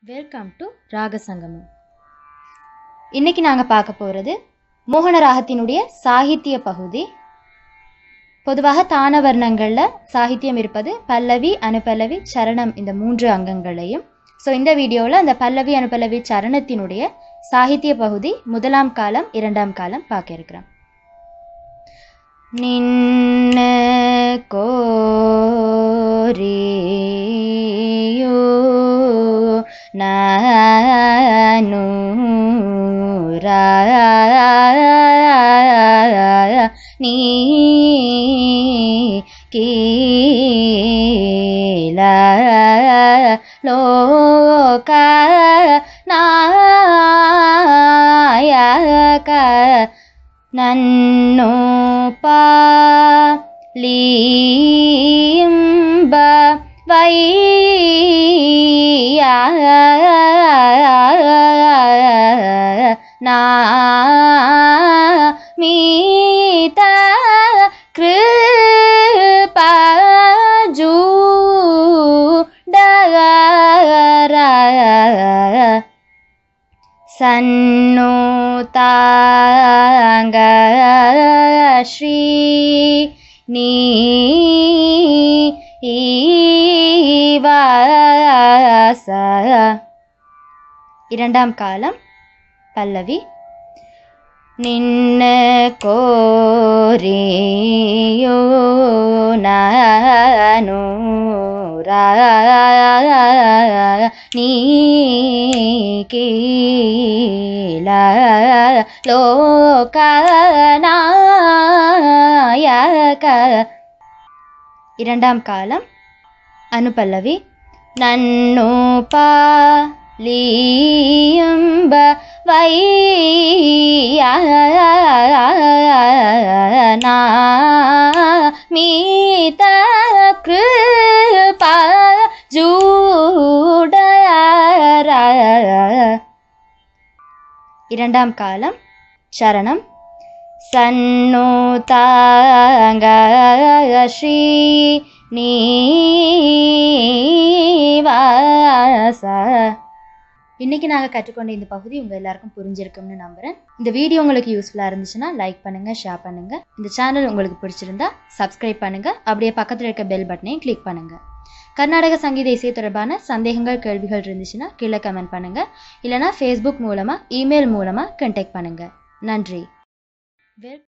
welcome to ராகசங்கமம் இன்னைக்கு நாங்கள் பார்க்க போகிறது மோகன ராகத்தினுடைய சாகித்ய பகுதி பொதுவாக தான வர்ணங்களில் சாகித்யம் இருப்பது பல்லவி அனுபல்லவி சரணம் இந்த மூன்று அங்கங்களையும் ஸோ இந்த வீடியோவில் அந்த பல்லவி அனுபல்லவி சரணத்தினுடைய சாகித்ய பகுதி முதலாம் காலம் இரண்டாம் காலம் பார்க்க இருக்கிறோம் நின்ன கோரியோ நானு நீ கீழ லோக நாயக நன்னோ பாலியம்ப வைய நா மீத கிருபஜூ டகர சன்னோதாங்க ஸ்ரீ நீ ஈவாச இரண்டாம் காலம் பல்லவி நின்ன கோரியோ நானோ நீ கீழ லோகநாயக இரண்டாம் காலம் அனுபல்லவி நன்னோ பாலியம்ப வையா மீத கிருபா ஜூடர இரண்டாம் காலம் சரணம் சன்னோதாங்க ஸ்ரீ நீவாச இன்னைக்கு நாங்கள் கற்றுக்கொண்ட இந்த பகுதி உங்கள் எல்லாருக்கும் புரிஞ்சிருக்கும்னு நம்புகிறேன் இந்த வீடியோ உங்களுக்கு யூஸ்ஃபுல்லாக இருந்துச்சுன்னா லைக் பண்ணுங்கள் ஷேர் பண்ணுங்கள் இந்த சேனல் உங்களுக்கு பிடிச்சிருந்தா சப்ஸ்கிரைப் பண்ணுங்கள் அப்படியே பக்கத்தில் இருக்க பெல் பட்டனையும் கிளிக் பண்ணுங்கள் கர்நாடக சங்கீத இசை தொடர்பான சந்தேகங்கள் கேள்விகள் இருந்துச்சுன்னா கீழே கமெண்ட் பண்ணுங்கள் இல்லைனா ஃபேஸ்புக் மூலமாக இமெயில் மூலமாக கண்டெக்ட் பண்ணுங்கள் நன்றி வெல்